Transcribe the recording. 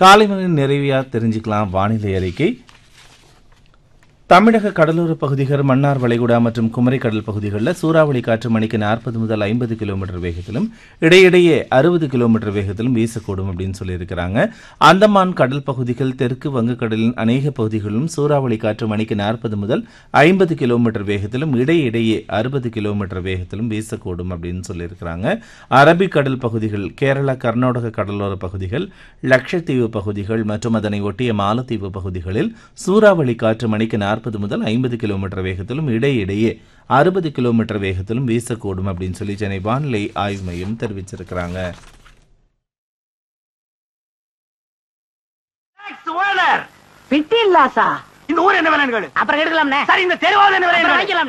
காலை மணி நிறைவியா தெரிஞ்சுக்கலாம் வானிலை அறிக்கை தமிழக கடலோர பகுதிகள் மன்னார் வளைகுடா மற்றும் குமரி கடல் பகுதிகளில் சூறாவளி காற்று மணிக்கு நாற்பது முதல் ஐம்பது கிலோமீட்டர் வேகத்திலும் இடையிடையே அறுபது கிலோமீட்டர் வேகத்திலும் வீசக்கூடும் அப்படின்னு சொல்லியிருக்கிறாங்க அந்தமான் கடல் பகுதிகள் தெற்கு வங்கக்கடலின் அநேக பகுதிகளிலும் சூறாவளி காற்று மணிக்கு நாற்பது முதல் ஐம்பது கிலோமீட்டர் வேகத்திலும் இடையிடையே அறுபது கிலோமீட்டர் வேகத்திலும் வீசக்கூடும் அப்படின்னு சொல்லியிருக்கிறாங்க அரபிக்கடல் பகுதிகள் கேரளா கர்நாடக கடலோர பகுதிகள் லட்சத்தீவு பகுதிகள் மற்றும் அதனை ஒட்டிய மாலத்தீவு பகுதிகளில் சூறாவளி காற்று மணிக்கு நாற்பது முதல் ஐம்பது கிலோமீட்டர் வேகத்திலும் இடையிடையே அறுபது கிலோமீட்டர் வேகத்திலும் வீசக்கூடும் அப்படின்னு சொல்லி சென்னை வானிலை ஆய்வு மையம் தெரிவிச்சிருக்கிறாங்க ஓனர் பிட்டி இல்லாசா இந்த ஊர் என்ன விலைன்னு கேளு அப்புறம் எடுக்கலாம்னே சரி இந்த தெருவாவது என்ன அப்புறம் விலை வைக்கலாம்